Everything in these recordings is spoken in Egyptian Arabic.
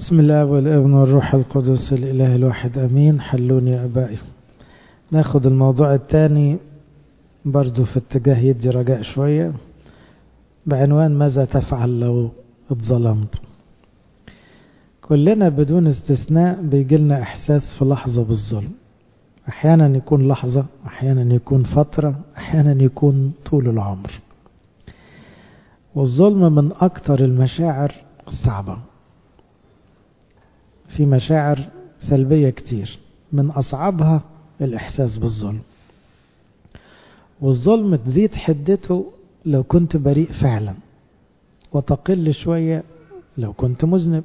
بسم الله والابن والروح القدس الإله الواحد أمين حلوني يا أبائي ناخد الموضوع الثاني برضو في اتجاه يدي رجاء شوية بعنوان ماذا تفعل لو اتظلمت كلنا بدون استثناء بيجيلنا إحساس في لحظة بالظلم أحيانا يكون لحظة أحيانا يكون فترة أحيانا يكون طول العمر والظلم من أكتر المشاعر الصعبة في مشاعر سلبية كتير من أصعبها الإحساس بالظلم والظلم تزيد حدته لو كنت بريء فعلا وتقل شوية لو كنت مذنب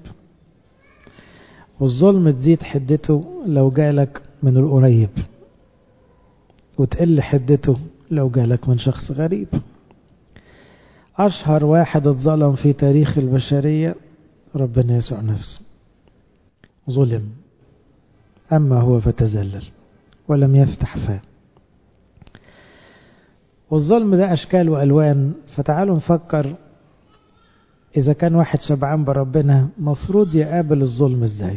والظلم تزيد حدته لو جالك من القريب وتقل حدته لو جالك من شخص غريب أشهر واحد اتظلم في تاريخ البشرية ربنا يسوع نفسه ظلم أما هو فتزلل ولم يفتح فاه والظلم ده أشكال وألوان فتعالوا نفكر إذا كان واحد شبعان بربنا مفروض يقابل الظلم إزاي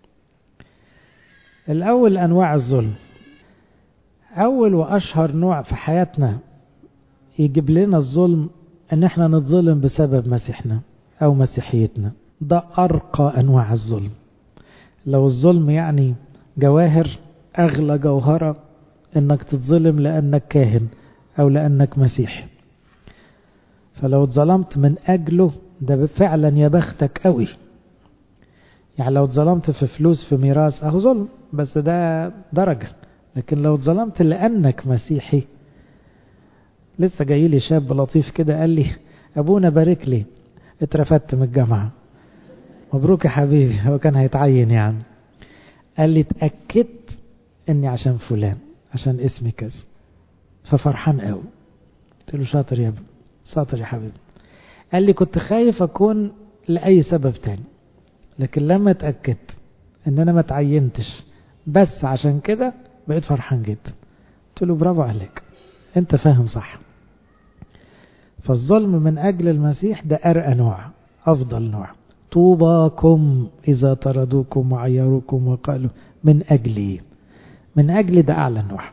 الأول أنواع الظلم أول وأشهر نوع في حياتنا يجيب لنا الظلم ان احنا نتظلم بسبب مسيحنا او مسيحيتنا ده ارقى انواع الظلم لو الظلم يعني جواهر اغلى جوهرة انك تتظلم لانك كاهن او لانك مسيحي فلو اتظلمت من اجله ده فعلا يا بختك قوي يعني لو اتظلمت في فلوس في ميراث اهو ظلم بس ده درجة لكن لو اتظلمت لانك مسيحي لسه جاي لي شاب لطيف كده قال لي ابونا بارك لي اترفدت من الجامعه مبروك يا حبيبي هو كان هيتعين يعني قال لي اتاكدت اني عشان فلان عشان اسمي كذا ففرحان قوي قلت له شاطر يا ابني شاطر يا حبيبي قال لي كنت خايف اكون لاي سبب تاني لكن لما اتاكدت ان انا ما اتعينتش بس عشان كده بقيت فرحان جدا قلت له برافو عليك انت فاهم صح فالظلم من أجل المسيح ده أرقى نوع أفضل نوع طوباكم إذا طردوكم وعيروكم وقالوا من أجلي من أجل ده أعلى نوع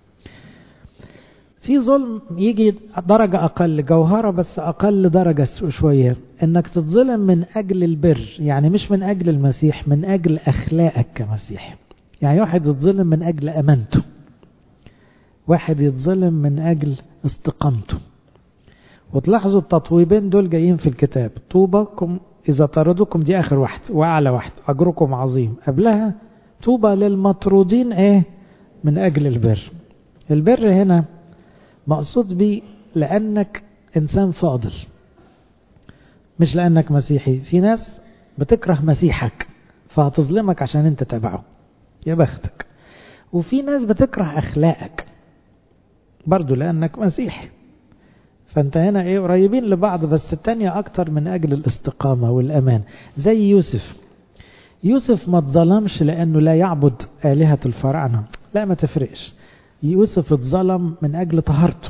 في ظلم يجي درجة أقل جوهرة بس أقل درجة شوية إنك تتظلم من أجل البر يعني مش من أجل المسيح من أجل أخلاقك كمسيح يعني واحد يتظلم من أجل أمانته واحد يتظلم من أجل استقامته وتلاحظوا التطويبين دول جايين في الكتاب طوباكم إذا طردوكم دي آخر واحد وأعلى واحد أجركم عظيم قبلها طوبى للمطرودين إيه من أجل البر البر هنا مقصود بيه لأنك إنسان فاضل مش لأنك مسيحي في ناس بتكره مسيحك فهتظلمك عشان انت تبعه يا بختك وفي ناس بتكره أخلاقك برضو لأنك مسيحي فأنت هنا إيه قريبين لبعض بس التانية أكتر من أجل الاستقامة والأمان زي يوسف يوسف ما اتظلمش لأنه لا يعبد آلهة الفراعنة لا ما تفرقش يوسف اتظلم من أجل طهارته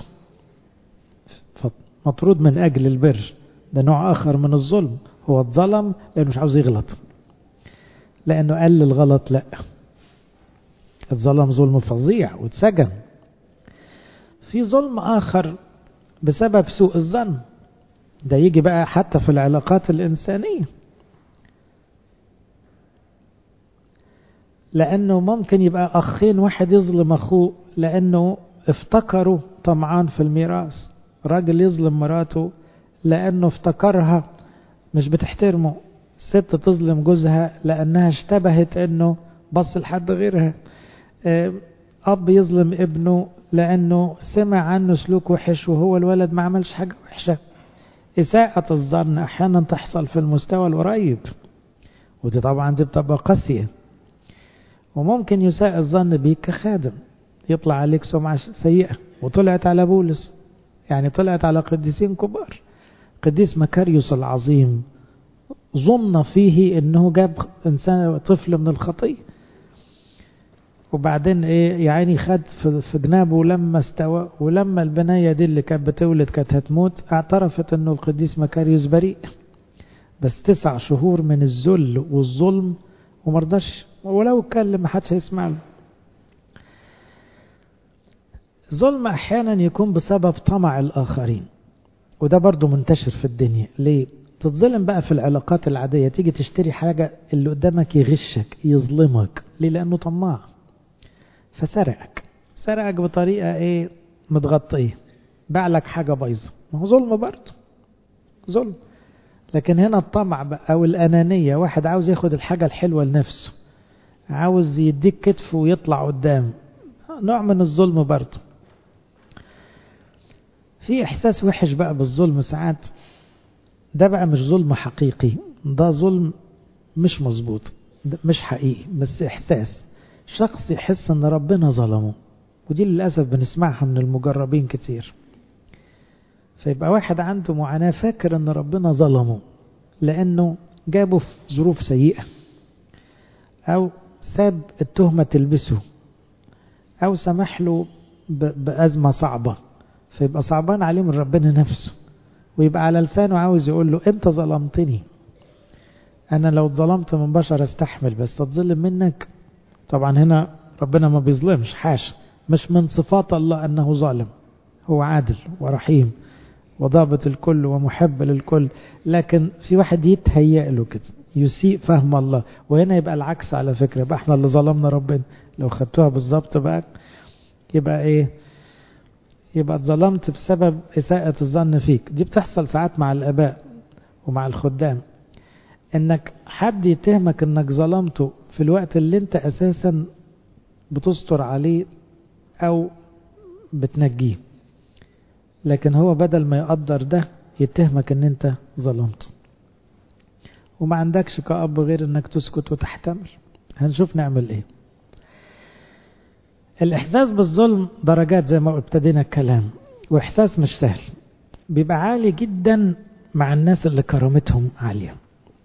مطرود من أجل البر ده نوع آخر من الظلم هو اتظلم لأنه مش عاوز يغلط لأنه قال الغلط لا اتظلم ظلم فظيع واتسجن في ظلم آخر بسبب سوء الظن ده يجي بقى حتى في العلاقات الإنسانية لأنه ممكن يبقى أخين واحد يظلم أخوه لأنه افتكروا طمعان في الميراث راجل يظلم مراته لأنه افتكرها مش بتحترمه ست تظلم جوزها لأنها اشتبهت أنه بص لحد غيرها أب يظلم ابنه لأنه سمع عنه سلوك وحش وهو الولد ما عملش حاجة وحشة إساءة الظن أحيانا تحصل في المستوى القريب ودي طبعا دي بتبقى قاسية وممكن يساء الظن بيك كخادم يطلع عليك سمعة سيئة وطلعت على بولس يعني طلعت على قديسين كبار قديس مكاريوس العظيم ظن فيه انه جاب انسان طفل من الخطيه وبعدين ايه يعني خد في جنابه لما استوى ولما البنايه دي اللي كانت بتولد كانت هتموت اعترفت انه القديس مكاريوس بريء بس تسع شهور من الذل والظلم ومرضاش ولو اتكلم محدش هيسمع له ظلم احيانا يكون بسبب طمع الاخرين وده برضو منتشر في الدنيا ليه تتظلم بقى في العلاقات العادية تيجي تشتري حاجة اللي قدامك يغشك يظلمك ليه لأنه طماع فسرقك سرقك بطريقة ايه متغطية باع لك حاجة بايظة ما هو ظلم برضه ظلم لكن هنا الطمع بقى أو الأنانية واحد عاوز ياخد الحاجة الحلوة لنفسه عاوز يديك كتف ويطلع قدام نوع من الظلم برضه في إحساس وحش بقى بالظلم ساعات ده بقى مش ظلم حقيقي ده ظلم مش مظبوط مش حقيقي بس إحساس شخص يحس ان ربنا ظلمه ودي للأسف بنسمعها من المجربين كتير فيبقى واحد عنده معاناة فاكر ان ربنا ظلمه لأنه جابه في ظروف سيئة أو ساب التهمة تلبسه أو سمح له بأزمة صعبة فيبقى صعبان عليه من ربنا نفسه ويبقى على لسانه عاوز يقول له انت ظلمتني انا لو اتظلمت من بشر استحمل بس تتظلم منك طبعا هنا ربنا ما بيظلمش حاشا مش من صفات الله انه ظالم هو عادل ورحيم وضابط الكل ومحب للكل لكن في واحد يتهيأ له كده يسيء فهم الله وهنا يبقى العكس على فكرة يبقى احنا اللي ظلمنا ربنا لو خدتوها بالظبط بقى يبقى ايه يبقى اتظلمت بسبب إساءة الظن فيك دي بتحصل ساعات مع الآباء ومع الخدام انك حد يتهمك انك ظلمته في الوقت اللي انت اساسا بتستر عليه او بتنجيه لكن هو بدل ما يقدر ده يتهمك ان انت ظلمته وما عندكش كأب غير انك تسكت وتحتمل هنشوف نعمل ايه الإحساس بالظلم درجات زي ما ابتدينا الكلام وإحساس مش سهل بيبقى عالي جدا مع الناس اللي كرامتهم عالية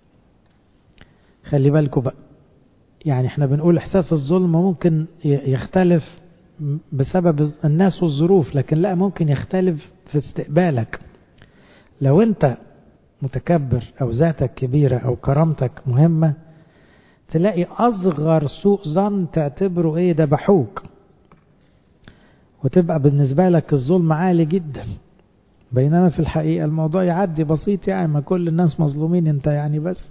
خلي بالكم بقى يعني احنا بنقول إحساس الظلم ممكن يختلف بسبب الناس والظروف لكن لا ممكن يختلف في استقبالك لو انت متكبر او ذاتك كبيرة او كرامتك مهمة تلاقي اصغر سوء ظن تعتبره ايه ده بحوك وتبقى بالنسبة لك الظلم عالي جدا بينما في الحقيقة الموضوع يعدي بسيط يعني ما كل الناس مظلومين انت يعني بس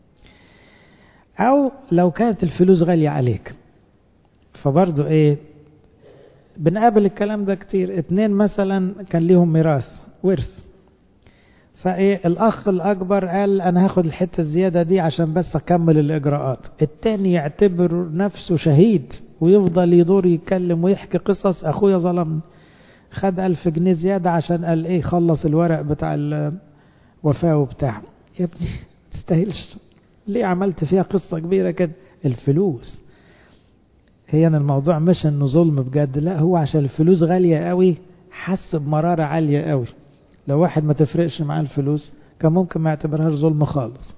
او لو كانت الفلوس غالية عليك فبرضه ايه بنقابل الكلام ده كتير اتنين مثلا كان ليهم ميراث ورث فايه الاخ الاكبر قال انا هاخد الحته الزياده دي عشان بس اكمل الاجراءات التاني يعتبر نفسه شهيد ويفضل يدور يتكلم ويحكي قصص اخويا ظلمني خد ألف جنيه زيادة عشان قال ايه خلص الورق بتاع الوفاة وبتاع يا ابني تستاهلش ليه عملت فيها قصة كبيرة كده الفلوس هي أن الموضوع مش انه ظلم بجد لا هو عشان الفلوس غالية قوي حس بمرارة عالية قوي لو واحد ما تفرقش معاه الفلوس كان ممكن ما يعتبرهاش ظلم خالص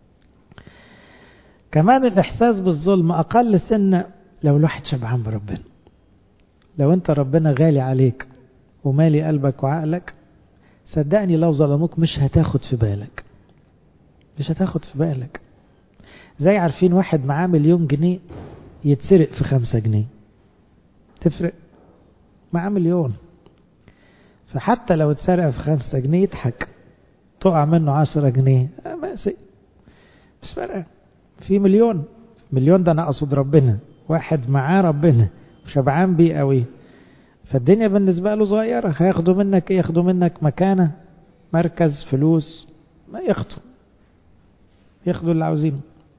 كمان الإحساس بالظلم أقل سنة لو الواحد شبعان بربنا لو أنت ربنا غالي عليك ومالي قلبك وعقلك صدقني لو ظلموك مش هتاخد في بالك مش هتاخد في بالك زي عارفين واحد معاه مليون جنيه يتسرق في خمسة جنيه تفرق معاه مليون فحتى لو اتسرق في خمسة جنيه يضحك تقع منه عشرة جنيه ماشي مش فارقة في مليون مليون ده انا اقصد ربنا واحد معاه ربنا وشبعان بيه قوي فالدنيا بالنسبة له صغيرة هياخدوا منك ايه ياخدوا منك مكانة مركز فلوس ما ياخدوا ياخدوا اللي عاوزينه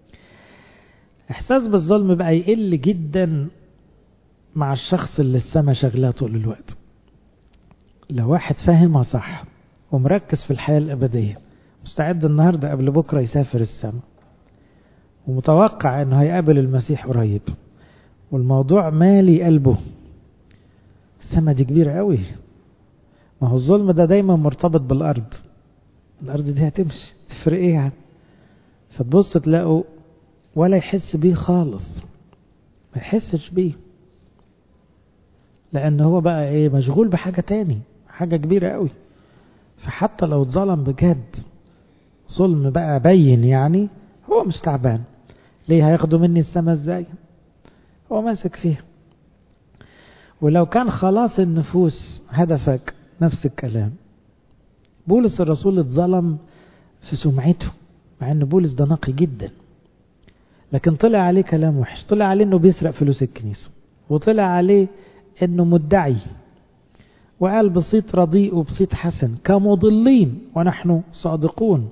احساس بالظلم بقى يقل جدا مع الشخص اللي السما شغلاه طول الوقت لو واحد فاهمها صح ومركز في الحياة الأبدية مستعد النهاردة قبل بكرة يسافر السماء ومتوقع انه هيقابل المسيح قريب والموضوع مالي قلبه السماء دي كبيرة قوي ما هو الظلم ده دايما مرتبط بالأرض الأرض دي هتمشي تفرق ايه يعني فتبص تلاقوا ولا يحس بيه خالص ما يحسش بيه لأن هو بقى ايه مشغول بحاجة تاني حاجة كبيرة قوي فحتى لو اتظلم بجد ظلم بقى بين يعني هو مش تعبان ليه هياخدوا مني السما ازاي هو ماسك فيها ولو كان خلاص النفوس هدفك نفس الكلام بولس الرسول اتظلم في سمعته مع ان بولس ده نقي جدا لكن طلع عليه كلام وحش طلع عليه انه بيسرق فلوس الكنيسة وطلع عليه انه مدعي وقال بصيت رديء وبصيت حسن كمضلين ونحن صادقون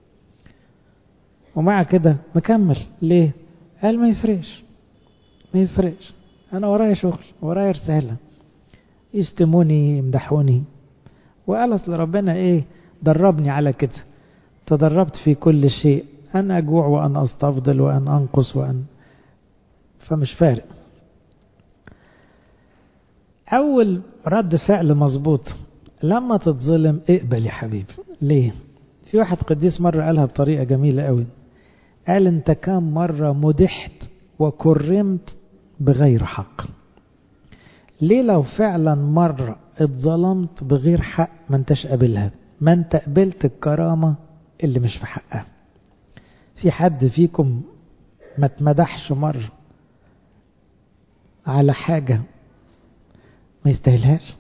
ومع كده مكمل ليه قال ما يفرقش ما يفرقش انا ورايا شغل ورايا رسالة يشتموني يمدحوني وقال اصل ربنا ايه دربني على كده تدربت في كل شيء أن أجوع وأن أستفضل وأن أنقص وأن فمش فارق أول رد فعل مظبوط لما تتظلم اقبل يا حبيبي ليه في واحد قديس مرة قالها بطريقة جميلة قوي قال انت كام مرة مدحت وكرمت بغير حق ليه لو فعلا مرة اتظلمت بغير حق ما انتش قابلها ما انت قبلت الكرامة اللي مش في حقها في حد فيكم ما اتمدحش مرة على حاجة ما يستاهلهاش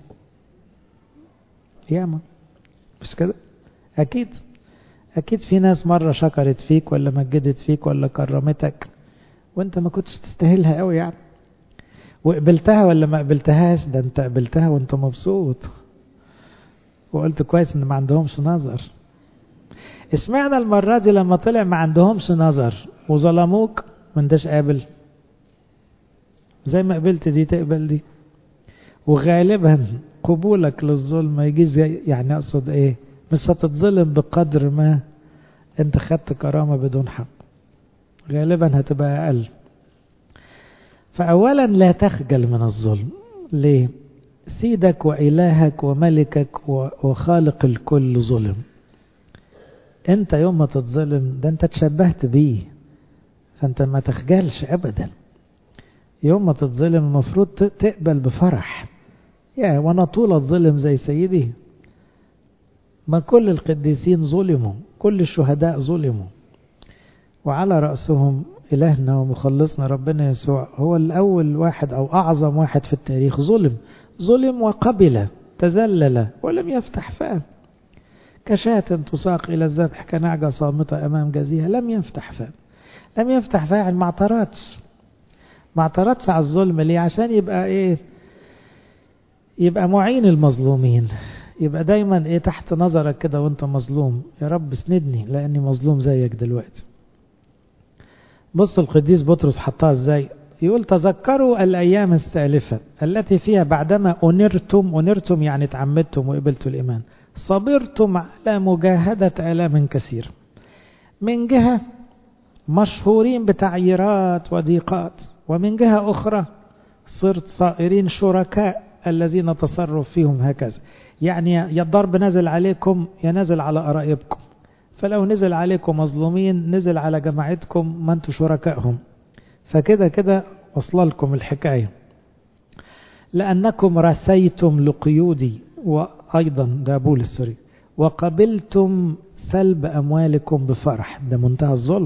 ياما مش كده أكيد أكيد في ناس مرة شكرت فيك ولا مجدت فيك ولا كرمتك وانت ما كنتش تستاهلها قوي يعني وقبلتها ولا ما قبلتهاش ده انت قبلتها وانت مبسوط وقلت كويس ان ما عندهمش نظر اسمعنا المرة دي لما طلع ما عندهمش نظر وظلموك ما انتش قابل زي ما قبلت دي تقبل دي وغالبا قبولك للظلم ما يجيز يعني اقصد ايه مش هتتظلم بقدر ما انت خدت كرامة بدون حق غالبا هتبقى اقل فاولا لا تخجل من الظلم ليه سيدك وإلهك وملكك وخالق الكل ظلم انت يوم ما تتظلم ده انت تشبهت بيه فانت ما تخجلش ابدا يوم ما تتظلم المفروض تقبل بفرح يا وانا طول الظلم زي سيدي ما كل القديسين ظلموا كل الشهداء ظلموا وعلى رأسهم إلهنا ومخلصنا ربنا يسوع هو الأول واحد أو أعظم واحد في التاريخ ظلم ظلم وقبل تذلل ولم يفتح فاه كشاة تساق إلى الذبح كنعجة صامتة أمام جزيها لم يفتح فاه لم يفتح فاه ما اعترضش ما اعترضش على الظلم ليه عشان يبقى إيه يبقى معين المظلومين يبقى دايما إيه تحت نظرك كده وانت مظلوم يا رب اسندني لأني مظلوم زيك دلوقتي بص القديس بطرس حطها ازاي يقول تذكروا الأيام السالفة التي فيها بعدما أنرتم أنرتم يعني تعمدتم وقبلتوا الإيمان صبرتم على مجاهدة آلام كثير من جهة مشهورين بتعييرات وضيقات ومن جهة أخرى صرت صائرين شركاء الذين تصرف فيهم هكذا يعني يا الضرب نزل عليكم يا نزل على قرائبكم فلو نزل عليكم مظلومين نزل على جماعتكم ما انتوا شركائهم فكده كده وصل لكم الحكاية لأنكم رسيتم لقيودي وأيضا ده بولس السري وقبلتم سلب أموالكم بفرح ده منتهى الظلم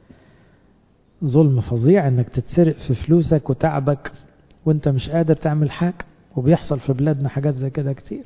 ظلم فظيع انك تتسرق في فلوسك وتعبك وانت مش قادر تعمل حاجة وبيحصل في بلادنا حاجات زي كده كتير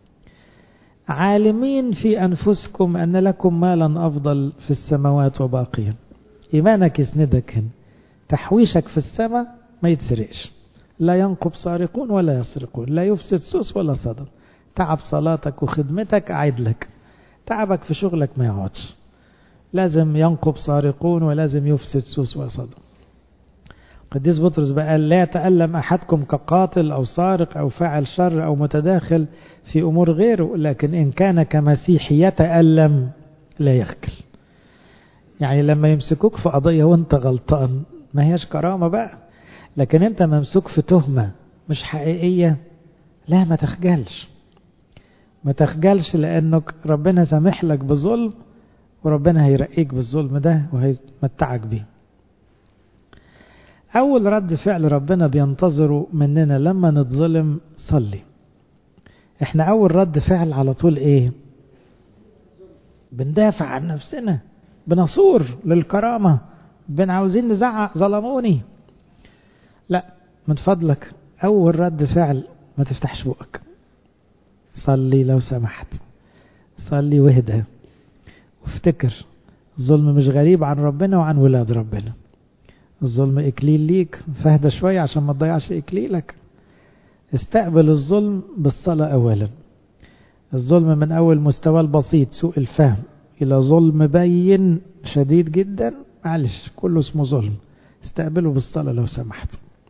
عالمين في أنفسكم أن لكم مالا أفضل في السماوات وباقيا إيمانك يسندك هنا تحويشك في السماء ما يتسرقش لا ينقب سارقون ولا يسرقون لا يفسد سوس ولا صدم تعب صلاتك وخدمتك أعد لك تعبك في شغلك ما يقعدش لازم ينقب سارقون ولازم يفسد سوس وصدم قديس بطرس بقى قال لا يتألم أحدكم كقاتل أو سارق أو فاعل شر أو متداخل في أمور غيره لكن إن كان كمسيحي يتألم لا يخجل يعني لما يمسكوك في قضية وانت غلطان ما هيش كرامة بقى لكن انت ممسوك في تهمة مش حقيقية لا ما تخجلش ما تخجلش لأنك ربنا سامح لك بظلم وربنا هيرقيك بالظلم ده وهيمتعك بيه أول رد فعل ربنا بينتظره مننا لما نتظلم صلي احنا أول رد فعل على طول ايه بندافع عن نفسنا بنصور للكرامة بن عاوزين نزعق ظلموني لا من فضلك أول رد فعل ما تفتحش بقك صلي لو سمحت صلي واهدى وافتكر الظلم مش غريب عن ربنا وعن ولاد ربنا الظلم إكليل ليك فاهدى شوية عشان ما تضيعش إكليلك استقبل الظلم بالصلاة أولا الظلم من أول مستوى البسيط سوء الفهم إلى ظلم بين شديد جدا معلش كله اسمه ظلم استقبله بالصلاة لو سمحت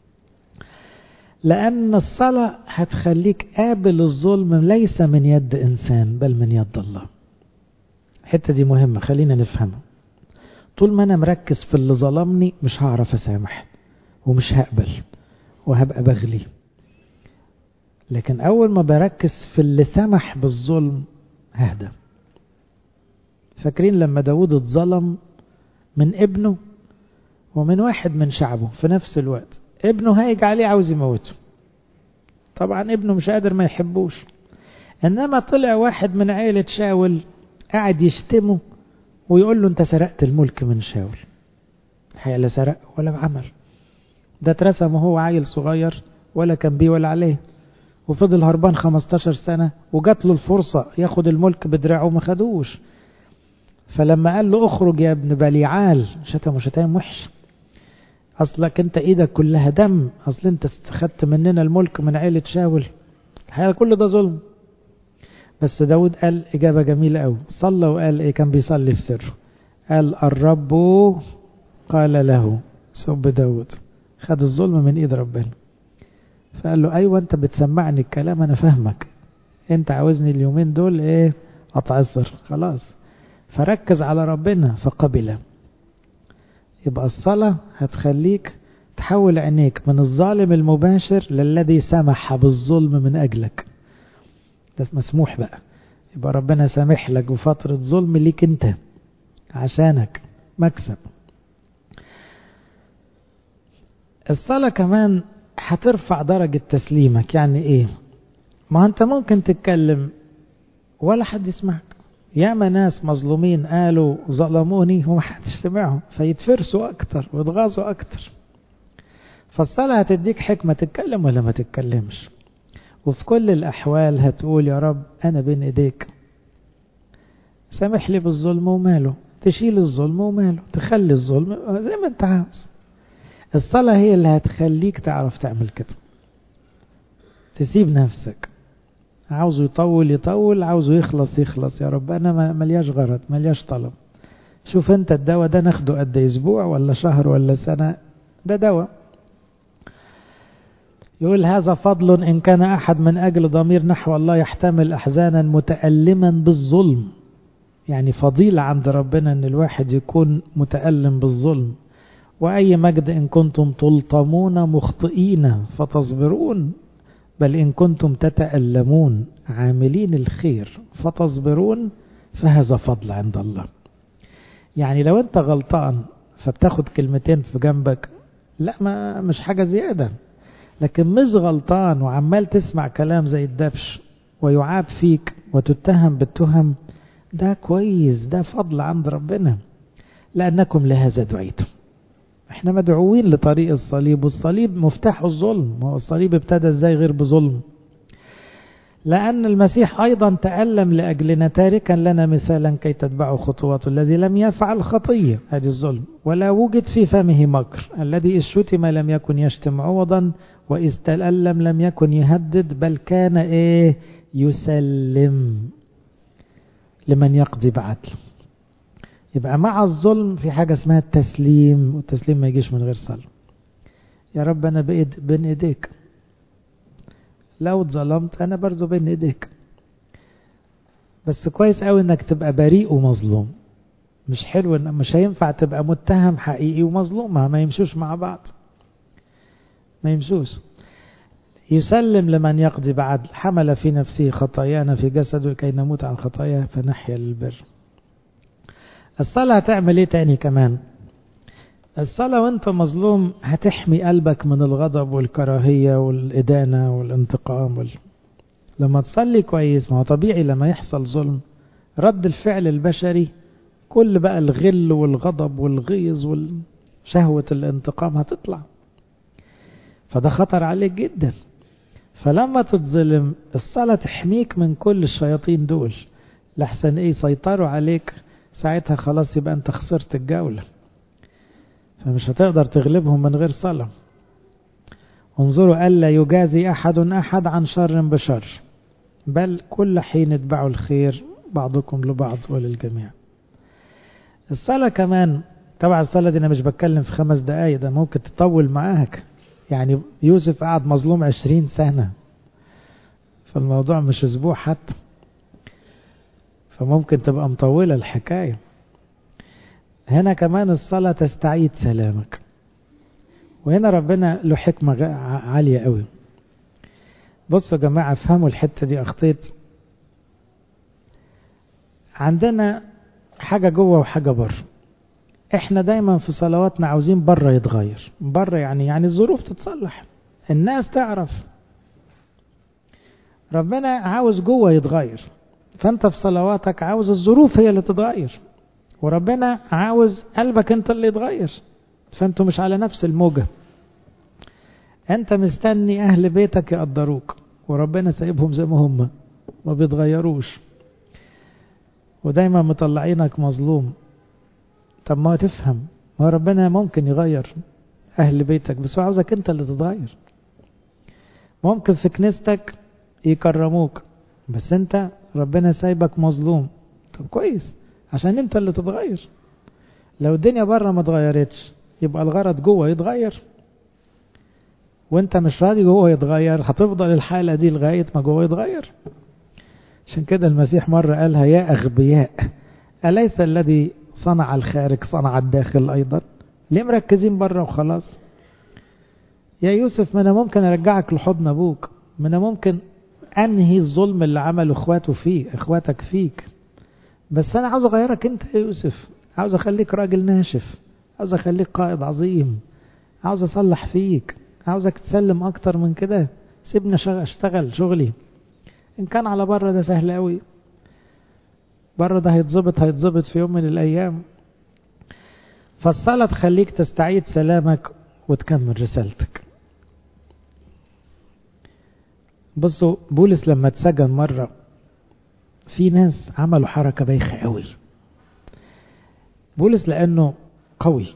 لأن الصلاة هتخليك قابل الظلم ليس من يد إنسان بل من يد الله الحتة دي مهمة خلينا نفهمها طول ما أنا مركز في اللي ظلمني مش هعرف أسامح ومش هقبل وهبقى بغلي لكن أول ما بركز في اللي سمح بالظلم ههدى فاكرين لما داود اتظلم من ابنه ومن واحد من شعبه في نفس الوقت ابنه هايج عليه عاوز يموته طبعا ابنه مش قادر ما يحبوش انما طلع واحد من عيلة شاول قاعد يشتمه ويقول له انت سرقت الملك من شاول الحقيقة لا سرق ولا عمل ده اترسم وهو عيل صغير ولا كان بيه ولا عليه وفضل هربان 15 سنة وجات له الفرصة ياخد الملك بدراعه وما خدوش فلما قال له اخرج يا ابن بليعال شتمه شتايم وحش اصلك انت ايدك كلها دم اصل انت خدت مننا الملك من عيلة شاول الحقيقة كل ده ظلم بس داود قال اجابة جميلة قوي صلى وقال ايه كان بيصلي في سره قال الرب قال له سب داود خد الظلم من ايد ربنا فقال له ايوه انت بتسمعني الكلام انا فاهمك انت عاوزني اليومين دول ايه اتعصر خلاص فركز على ربنا فقبله يبقى الصلاة هتخليك تحول عينيك من الظالم المباشر للذي سمح بالظلم من أجلك ده مسموح بقى يبقى ربنا سامح لك بفترة ظلم ليك انت عشانك مكسب الصلاة كمان هترفع درجة تسليمك يعني ايه ما انت ممكن تتكلم ولا حد يسمعك ياما ناس مظلومين قالوا ظلموني ومحدش سمعهم فيتفرسوا اكتر ويتغاظوا اكتر فالصلاة هتديك حكمة تتكلم ولا ما تتكلمش وفي كل الأحوال هتقول يا رب أنا بين إيديك سامح لي بالظلم وماله تشيل الظلم وماله تخلي الظلم زي ما انت عاوز الصلاة هي اللي هتخليك تعرف تعمل كده تسيب نفسك عاوزه يطول يطول عاوزه يخلص يخلص يا رب انا ملياش غرض ملياش طلب شوف انت الدواء ده ناخده قد اسبوع ولا شهر ولا سنة ده دواء يقول هذا فضل إن كان أحد من أجل ضمير نحو الله يحتمل أحزانا متألما بالظلم يعني فضيلة عند ربنا أن الواحد يكون متألم بالظلم وأي مجد إن كنتم تلطمون مخطئين فتصبرون بل إن كنتم تتألمون عاملين الخير فتصبرون فهذا فضل عند الله يعني لو أنت غلطان فبتاخد كلمتين في جنبك لا ما مش حاجة زيادة لكن مش غلطان وعمال تسمع كلام زي الدبش ويعاب فيك وتتهم بالتهم ده كويس ده فضل عند ربنا لأنكم لهذا دعيتم احنا مدعوين لطريق الصليب والصليب مفتاح الظلم هو الصليب ابتدى ازاي غير بظلم لأن المسيح أيضا تألم لأجلنا تاركا لنا مثالا كي تتبعوا خطواته الذي لم يفعل خطية هذه الظلم ولا وجد في فمه مكر الذي إذ شتم لم يكن يشتم عوضا وإذ تألم لم يكن يهدد بل كان إيه يسلم لمن يقضي بعدل يبقى مع الظلم في حاجة اسمها التسليم والتسليم ما يجيش من غير صلاة يا رب أنا بإيد بين إيديك لو اتظلمت أنا برضو بين إيديك بس كويس قوي إنك تبقى بريء ومظلوم مش حلو إن مش هينفع تبقى متهم حقيقي ومظلوم ما يمشوش مع بعض ما يمشوش يسلم لمن يقضي بعدل حمل في نفسه خطايانا في جسده كي نموت عن خطاياه فنحيا للبر الصلاة هتعمل ايه تاني كمان الصلاة وانت مظلوم هتحمي قلبك من الغضب والكراهية والإدانة والانتقام وال... لما تصلي كويس ما هو طبيعي لما يحصل ظلم رد الفعل البشري كل بقى الغل والغضب والغيظ وشهوة الانتقام هتطلع فده خطر عليك جدا فلما تتظلم الصلاة تحميك من كل الشياطين دول لحسن ايه يسيطروا عليك ساعتها خلاص يبقى انت خسرت الجولة فمش هتقدر تغلبهم من غير صلاة انظروا ألا يجازي أحد أحد عن شر بشر بل كل حين اتبعوا الخير بعضكم لبعض وللجميع الصلاة كمان طبعا الصلاة دي أنا مش بتكلم في خمس دقايق ده ممكن تطول معاك يعني يوسف قعد مظلوم عشرين سنة فالموضوع مش أسبوع حتى فممكن تبقى مطولة الحكاية هنا كمان الصلاة تستعيد سلامك وهنا ربنا له حكمة عالية قوي بصوا يا جماعة افهموا الحتة دي أخطيت عندنا حاجة جوه وحاجة بره احنا دايما في صلواتنا عاوزين بره يتغير بره يعني يعني الظروف تتصلح الناس تعرف ربنا عاوز جوه يتغير فانت في صلواتك عاوز الظروف هي اللي تتغير وربنا عاوز قلبك انت اللي يتغير فانتوا مش على نفس الموجة انت مستني اهل بيتك يقدروك وربنا سايبهم زي ما هم ما بيتغيروش ودايما مطلعينك مظلوم طب ما تفهم ما ربنا ممكن يغير اهل بيتك بس هو عاوزك انت اللي تتغير ممكن في كنيستك يكرموك بس انت ربنا سايبك مظلوم طب كويس عشان انت اللي تتغير لو الدنيا بره ما اتغيرتش يبقى الغرض جوه يتغير وانت مش راضي جوه يتغير هتفضل الحالة دي لغاية ما جوه يتغير عشان كده المسيح مرة قالها يا أغبياء أليس الذي صنع الخارج صنع الداخل أيضا ليه مركزين بره وخلاص يا يوسف ما أنا ممكن أرجعك لحضن أبوك ما أنا ممكن أنهي الظلم اللي عمله إخواته فيه إخواتك فيك بس أنا عاوز أغيرك أنت يا يوسف عاوز أخليك راجل ناشف عاوز أخليك قائد عظيم عاوز أصلح فيك عاوزك تسلم أكتر من كده سيبني أشتغل شغلي إن كان على بره ده سهل قوي بره ده هيتظبط هيتظبط في يوم من الأيام فالصلاة تخليك تستعيد سلامك وتكمل رسالتك بصوا بولس لما اتسجن مرة في ناس عملوا حركة بايخة قوي بولس لأنه قوي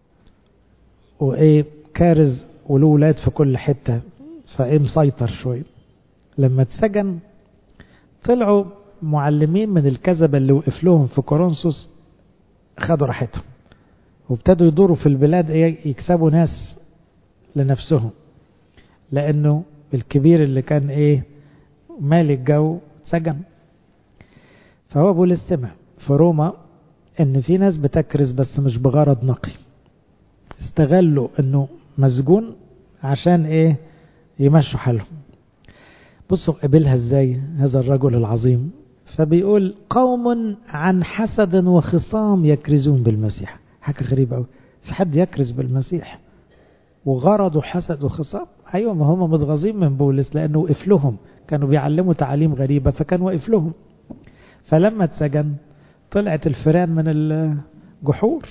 وإيه كارز وله ولاد في كل حتة فإيه مسيطر شوية لما اتسجن طلعوا معلمين من الكذبة اللي وقف لهم في كورنثوس خدوا راحتهم وابتدوا يدوروا في البلاد ايه يكسبوا ناس لنفسهم لانه الكبير اللي كان ايه مالي الجو اتسجن فهو بولس سمع في روما ان في ناس بتكرز بس مش بغرض نقي استغلوا انه مسجون عشان ايه يمشوا حالهم بصوا قبلها ازاي هذا الرجل العظيم فبيقول قوم عن حسد وخصام يكرزون بالمسيح حاجة غريبة قوي في حد يكرز بالمسيح وغرضوا حسد وخصام ايوه ما هم متغاظين من بولس لانه وقف لهم كانوا بيعلموا تعاليم غريبة فكان واقف لهم فلما اتسجن طلعت الفيران من الجحور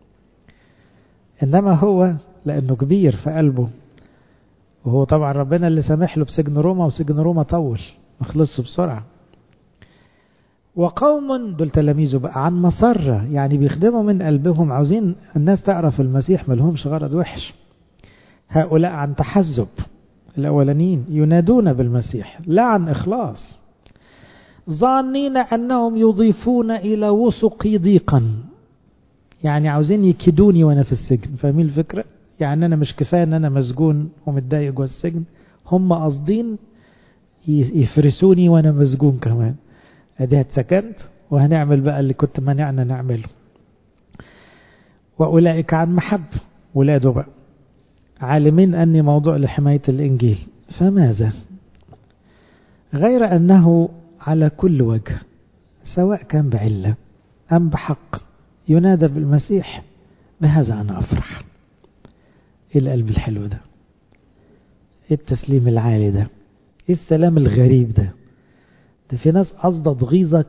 انما هو لانه كبير في قلبه وهو طبعا ربنا اللي سامح له بسجن روما وسجن روما طول ما خلصش بسرعة وقوم دول تلاميذه بقى عن مسرة يعني بيخدموا من قلبهم عاوزين الناس تعرف المسيح ملهمش غرض وحش هؤلاء عن تحزب الأولانيين ينادون بالمسيح لا عن إخلاص ظانين أنهم يضيفون إلى وثقي ضيقا يعني عاوزين يكدوني وأنا في السجن فاهمين الفكرة يعني أنا مش كفاية أن أنا مسجون ومتضايق جوه السجن هم قاصدين يفرسوني وأنا مسجون كمان ادي اتسكنت وهنعمل بقى اللي كنت منعنا نعمله وأولئك عن محب ولاده بقى عالمين أني موضوع لحماية الإنجيل فماذا غير أنه على كل وجه سواء كان بعلة أم بحق ينادى بالمسيح بهذا أنا أفرح إيه القلب الحلو ده إيه التسليم العالي ده إيه السلام الغريب ده ده في ناس قصده تغيظك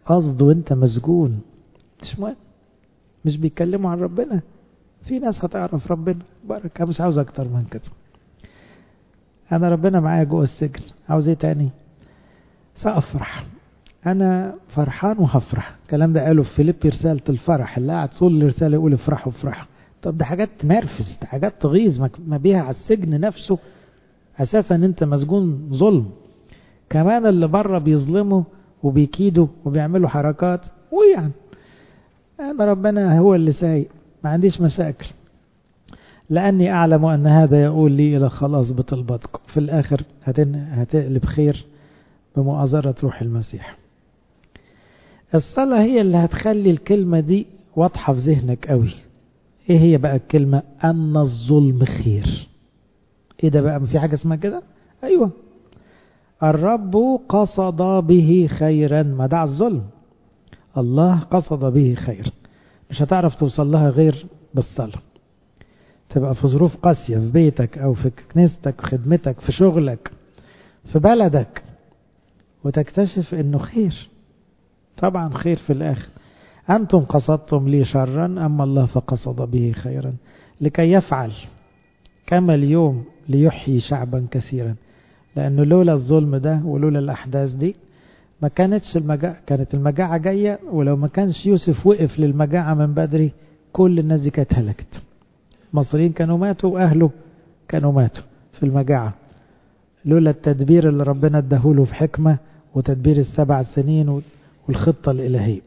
قصد وانت مسجون مش مهم مش بيتكلموا عن ربنا في ناس هتعرف ربنا بركة مش عاوز اكتر من كده انا ربنا معايا جوه السجن عاوز ايه تاني سأفرح انا فرحان وهفرح الكلام ده قاله في فيليب رسالة الفرح اللي قاعد طول الرسالة يقول افرحوا افرحوا طب ده حاجات تنرفز ده حاجات تغيظ ما بيها على السجن نفسه اساسا انت مسجون ظلم كمان اللي بره بيظلموا وبيكيدوا وبيعملوا حركات ويعني انا ربنا هو اللي سايق ما عنديش مشاكل لاني اعلم ان هذا يقول لي الى خلاص بطلباتكم في الاخر هتقلب خير بمؤازرة روح المسيح الصلاة هي اللي هتخلي الكلمة دي واضحة في ذهنك قوي ايه هي بقى الكلمة ان الظلم خير ايه ده بقى في حاجة اسمها كده ايوه الرب قصد به خيرا ما دع الظلم الله قصد به خير مش هتعرف توصل لها غير بالصلاة تبقى في ظروف قاسية في بيتك او في كنيستك في خدمتك في شغلك في بلدك وتكتشف انه خير طبعا خير في الاخر انتم قصدتم لي شرا اما الله فقصد به خيرا لكي يفعل كما اليوم ليحيي شعبا كثيرا لانه لولا الظلم ده ولولا الاحداث دي ما كانتش المجاعة كانت المجاعة جاية ولو ما كانش يوسف وقف للمجاعة من بدري كل الناس دي كانت هلكت المصريين كانوا ماتوا واهله كانوا ماتوا في المجاعة لولا التدبير اللي ربنا اداهوله في حكمة وتدبير السبع سنين والخطة الإلهية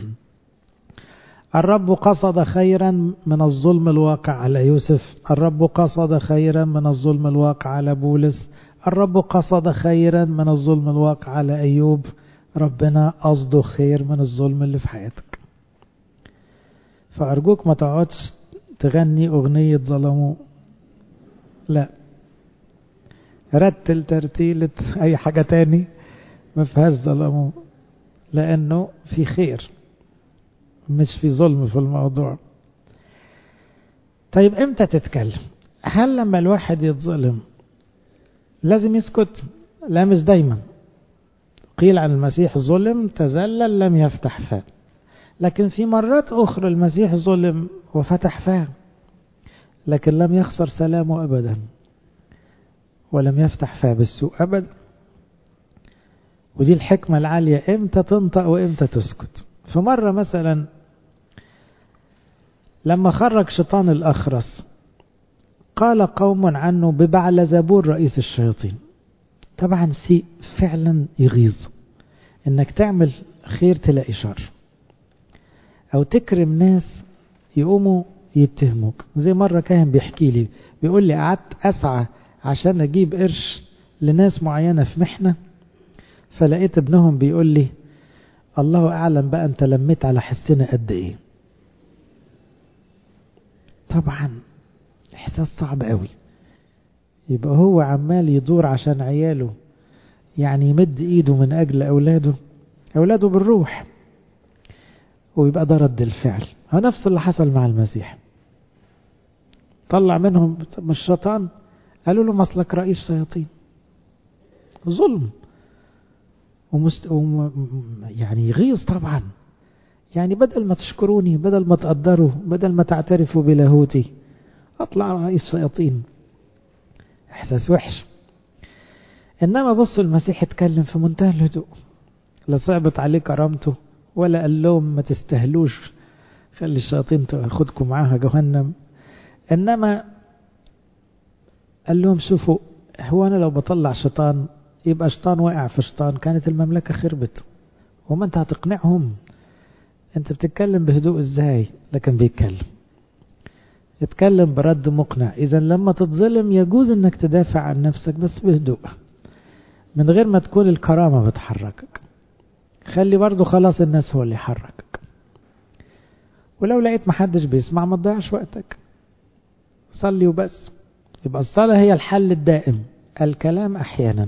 الرب قصد خيرا من الظلم الواقع على يوسف الرب قصد خيرا من الظلم الواقع على بولس الرب قصد خيرا من الظلم الواقع على أيوب ربنا قصده خير من الظلم اللي في حياتك فأرجوك ما تقعدش تغني أغنية ظلموه لا رتل ترتيلة أي حاجة تاني ما فيهاش ظلموه لأنه في خير مش في ظلم في الموضوع طيب امتى تتكلم هل لما الواحد يتظلم لازم يسكت لا مش دايما قيل عن المسيح ظلم تذلل لم يفتح فاه لكن في مرات أخرى المسيح ظلم وفتح فاه لكن لم يخسر سلامه أبدا ولم يفتح فاه بالسوء أبدا ودي الحكمة العالية امتى تنطق وامتى تسكت فمرة مثلا لما خرج شيطان الأخرس قال قوم عنه ببعل زبور رئيس الشياطين طبعا شيء فعلا يغيظ انك تعمل خير تلاقي شر او تكرم ناس يقوموا يتهموك زي مرة كاهن بيحكي لي بيقول لي قعدت اسعى عشان اجيب قرش لناس معينة في محنة فلقيت ابنهم بيقول لي الله اعلم بقى انت لميت على حسنا قد ايه طبعا احساس صعب قوي يبقى هو عمال يدور عشان عياله يعني يمد ايده من اجل اولاده اولاده بالروح ويبقى ده رد الفعل هو نفس اللي حصل مع المسيح طلع منهم من الشيطان قالوا له مصلك رئيس شياطين ظلم ومست... وم... يعني يغيظ طبعا يعني بدل ما تشكروني بدل ما تقدروا بدل ما تعترفوا بلاهوتي اطلع رئيس شياطين احساس وحش انما بص المسيح اتكلم في منتهى الهدوء لا صعبت عليه كرامته ولا قال لهم ما تستهلوش خلي الشياطين تاخدكم معاها جهنم انما قال لهم شوفوا هو انا لو بطلع شيطان يبقى شيطان واقع في شيطان كانت المملكة خربت وما انت هتقنعهم انت بتتكلم بهدوء ازاي لكن بيتكلم اتكلم برد مقنع اذا لما تتظلم يجوز انك تدافع عن نفسك بس بهدوء من غير ما تكون الكرامة بتحركك خلي برضو خلاص الناس هو اللي يحركك ولو لقيت محدش بيسمع ما تضيعش وقتك صلي وبس يبقى الصلاة هي الحل الدائم الكلام احيانا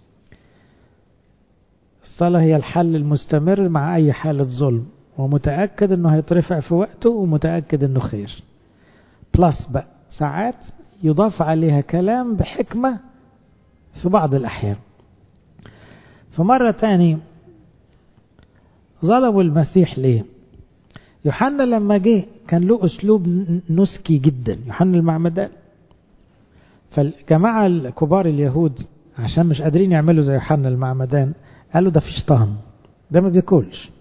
الصلاة هي الحل المستمر مع أي حالة ظلم ومتأكد أنه هيترفع في وقته ومتأكد أنه خير بلس بقى ساعات يضاف عليها كلام بحكمة في بعض الأحيان فمرة تاني ظلموا المسيح ليه يوحنا لما جه كان له أسلوب نسكي جدا يوحنا المعمدان فالجماعة الكبار اليهود عشان مش قادرين يعملوا زي يوحنا المعمدان قالوا ده فيش طعم ده ما بياكلش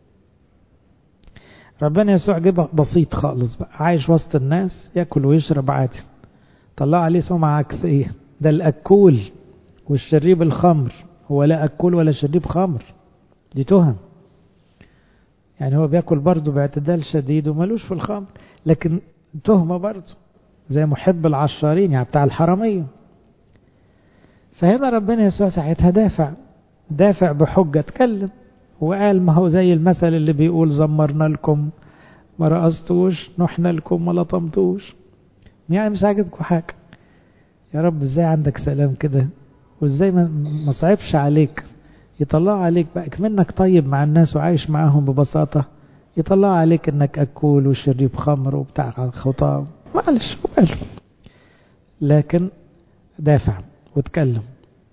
ربنا يسوع جه بسيط خالص بقى عايش وسط الناس ياكل ويشرب عادي طلع عليه سمعة عكسية ده الأكول والشريب الخمر هو لا أكل ولا شريب خمر دي تهم يعني هو بياكل برضه باعتدال شديد وملوش في الخمر لكن تهمة برضه زي محب العشارين يعني بتاع الحرامية فهنا ربنا يسوع ساعتها دافع دافع بحجة اتكلم وقال ما هو زي المثل اللي بيقول زمرنا لكم ما رقصتوش نحنا لكم ما لطمتوش يعني مش عاجبكم حاجة يا رب ازاي عندك سلام كده وازاي ما صعبش عليك يطلع عليك بقى منك طيب مع الناس وعايش معاهم ببساطة يطلع عليك انك اكول وشريب خمر وبتاع خطاب معلش وقال لكن دافع واتكلم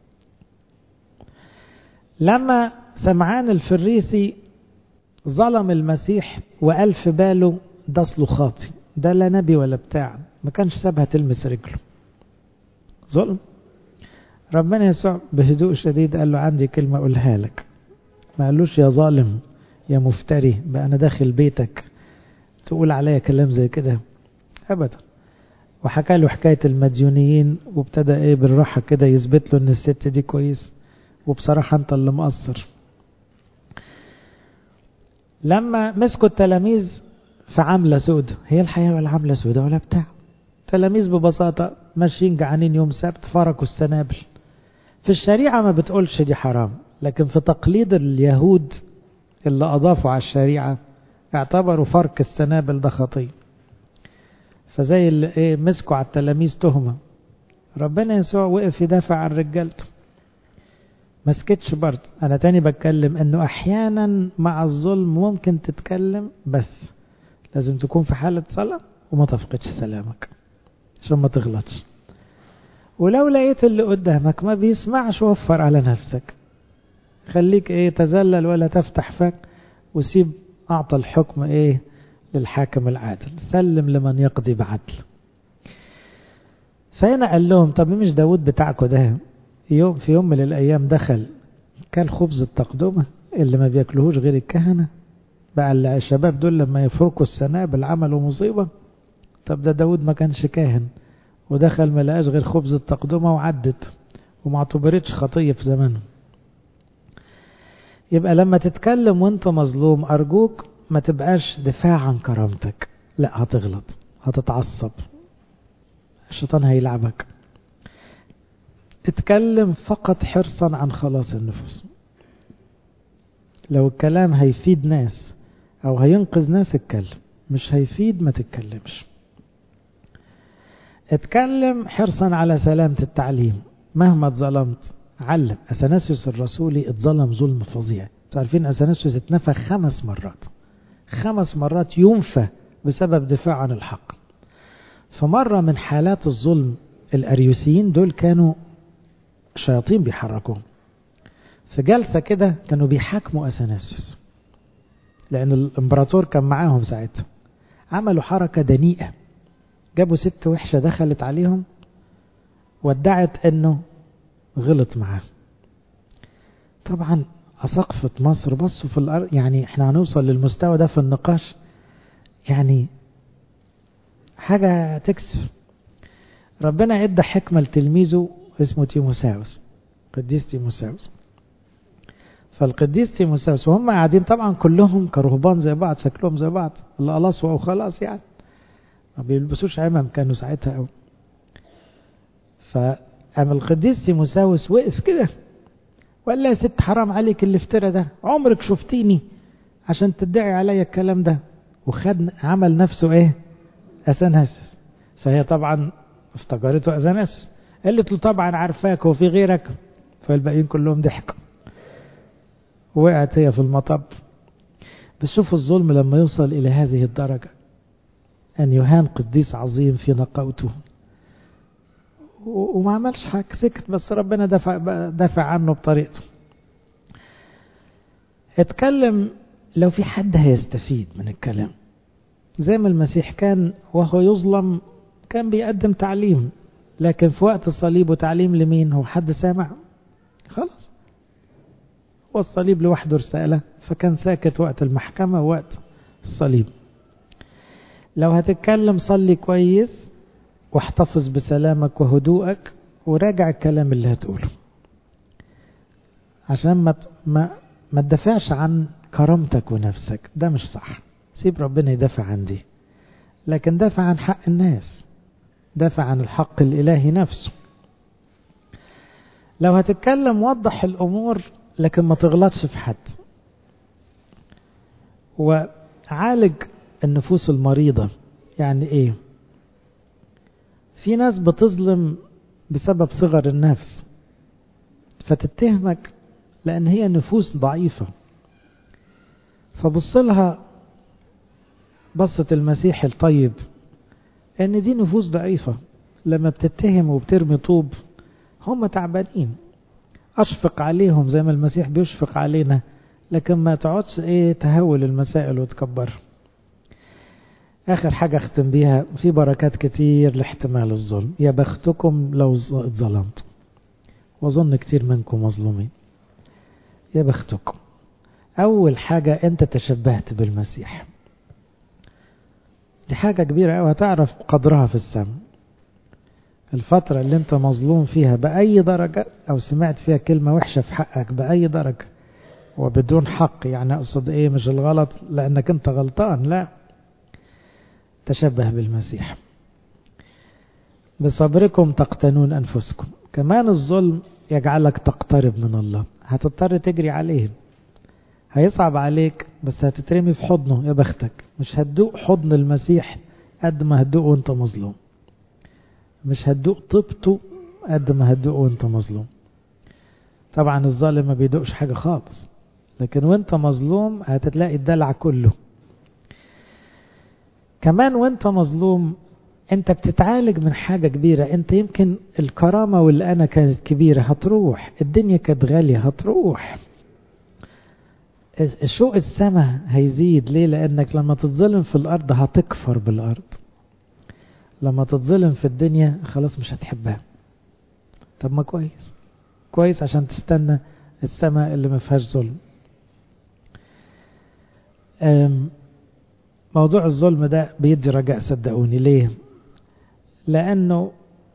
لما سمعان الفريسي ظلم المسيح وقال في باله ده اصله خاطي ده لا نبي ولا بتاع ما كانش سابها تلمس رجله ظلم ربنا يسوع بهدوء شديد قال له عندي كلمة أقولها لك ما قالوش يا ظالم يا مفتري بقى أنا داخل بيتك تقول عليا كلام زي كده أبدا وحكى له حكاية المديونيين وابتدى ايه بالراحة كده يثبت له ان الست دي كويس وبصراحة انت اللي مقصر لما مسكوا التلاميذ في عملة سودة هي الحياة ولا عملة سودة ولا بتاع تلاميذ ببساطة ماشيين جعانين يوم سبت فركوا السنابل في الشريعة ما بتقولش دي حرام لكن في تقليد اليهود اللي أضافوا على الشريعة اعتبروا فرك السنابل ده خطية فزي اللي ايه مسكوا على التلاميذ تهمة ربنا يسوع وقف يدافع عن رجالته ما سكتش برضه انا تاني بتكلم انه احيانا مع الظلم ممكن تتكلم بس لازم تكون في حالة صلاة وما تفقدش سلامك عشان ما تغلطش ولو لقيت اللي قدامك ما بيسمعش وفر على نفسك خليك ايه تذلل ولا تفتح فك وسيب اعطى الحكم ايه للحاكم العادل سلم لمن يقضي بعدل فهنا قال لهم طب مش داود بتاعكم ده يوم في يوم من الأيام دخل كان خبز التقدمة اللي ما بياكلوهوش غير الكهنة بقى الشباب دول لما يفركوا السنابل عملوا مصيبة طب ده داود ما كانش كاهن ودخل ما لقاش غير خبز التقدمة وعدت وما اعتبرتش خطية في زمانه يبقى لما تتكلم وانت مظلوم أرجوك ما تبقاش دفاع عن كرامتك لا هتغلط هتتعصب الشيطان هيلعبك اتكلم فقط حرصا عن خلاص النفوس لو الكلام هيفيد ناس او هينقذ ناس اتكلم مش هيفيد ما تتكلمش اتكلم حرصا على سلامة التعليم مهما اتظلمت علم اثناسيوس الرسولي اتظلم ظلم فظيع عارفين اثناسيوس اتنفى خمس مرات خمس مرات ينفى بسبب دفاع عن الحق فمرة من حالات الظلم الأريوسيين دول كانوا شياطين بيحركوهم في جلسة كده كانوا بيحاكموا أثناسيوس لأن الإمبراطور كان معاهم ساعتها عملوا حركة دنيئة جابوا ست وحشة دخلت عليهم وادعت أنه غلط معاه طبعا أسقفة مصر بصوا في الأرض يعني احنا هنوصل للمستوى ده في النقاش يعني حاجة تكسف ربنا ادى حكمة لتلميذه اسمه تيموساوس قديس تيموساوس فالقديس تيموساوس وهم قاعدين طبعا كلهم كرهبان زي بعض شكلهم زي بعض اللي قلصوا او خلاص يعني ما بيلبسوش عمم كانوا ساعتها قوي فقام القديس تيموساوس وقف كده وقال لها يا ست حرام عليك اللي افترى ده عمرك شفتيني عشان تدعي عليا الكلام ده وخد عمل نفسه ايه اثناسس فهي طبعا افتكرته اثناسس قالت له طبعا عارفاك وفي غيرك فالباقيين كلهم ضحكوا وقعت هي في المطب بس شوفوا الظلم لما يوصل الى هذه الدرجة ان يهان قديس عظيم في نقاوته وما عملش حاجة سكت بس ربنا دفع, دفع عنه بطريقته اتكلم لو في حد هيستفيد من الكلام زي ما المسيح كان وهو يظلم كان بيقدم تعليم لكن في وقت الصليب وتعليم لمين هو حد سامع خلاص هو الصليب لوحده رسالة فكان ساكت وقت المحكمة ووقت الصليب لو هتتكلم صلي كويس واحتفظ بسلامك وهدوءك وراجع الكلام اللي هتقوله عشان ما ما ما تدافعش عن كرامتك ونفسك ده مش صح سيب ربنا يدافع عن دي لكن دافع عن حق الناس دافع عن الحق الإلهي نفسه لو هتتكلم وضح الأمور لكن ما تغلطش في حد وعالج النفوس المريضة يعني ايه في ناس بتظلم بسبب صغر النفس فتتهمك لأن هي نفوس ضعيفة فبص لها بصة المسيح الطيب ان دي نفوس ضعيفة لما بتتهم وبترمي طوب هم تعبانين اشفق عليهم زي ما المسيح بيشفق علينا لكن ما تقعدش ايه تهول المسائل وتكبر اخر حاجة اختم بيها في بركات كتير لاحتمال الظلم يا بختكم لو اتظلمتم واظن كتير منكم مظلومين يا بختكم اول حاجة انت تشبهت بالمسيح دي حاجة كبيرة أوي هتعرف قدرها في السماء الفترة اللي انت مظلوم فيها بأي درجة أو سمعت فيها كلمة وحشة في حقك بأي درجة وبدون حق يعني أقصد إيه مش الغلط لأنك أنت غلطان لا تشبه بالمسيح بصبركم تقتنون أنفسكم كمان الظلم يجعلك تقترب من الله هتضطر تجري عليه هيصعب عليك بس هتترمي في حضنه يا بختك مش هتدوق حضن المسيح قد ما هتدوق وانت مظلوم مش هتدوق طيبته قد ما هتدوق وانت مظلوم طبعا الظالم ما بيدوقش حاجة خالص لكن وانت مظلوم هتتلاقي الدلع كله كمان وانت مظلوم انت بتتعالج من حاجة كبيرة انت يمكن الكرامة واللي انا كانت كبيرة هتروح الدنيا كانت غالية هتروح شوق السماء هيزيد ليه لانك لما تتظلم في الارض هتكفر بالارض لما تتظلم في الدنيا خلاص مش هتحبها طب ما كويس كويس عشان تستنى السماء اللي ما فيهاش ظلم موضوع الظلم ده بيدي رجاء صدقوني ليه لانه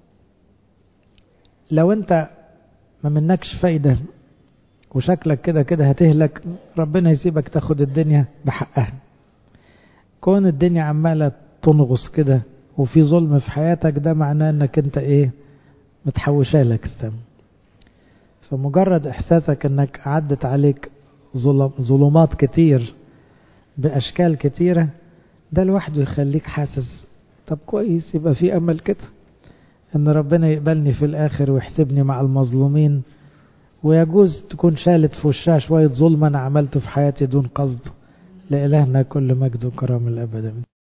لو انت ما منكش فايده وشكلك كده كده هتهلك ربنا يسيبك تاخد الدنيا بحقها كون الدنيا عمالة تنغص كده وفي ظلم في حياتك ده معناه انك انت ايه متحوشة لك السم فمجرد احساسك انك عدت عليك ظلم ظلمات كتير باشكال كتيرة ده لوحده يخليك حاسس طب كويس يبقى في امل كده ان ربنا يقبلني في الاخر ويحسبني مع المظلومين ويجوز تكون شالت في وشها شوية ظلم أنا عملته في حياتي دون قصد لإلهنا كل مجد وكرام الأبد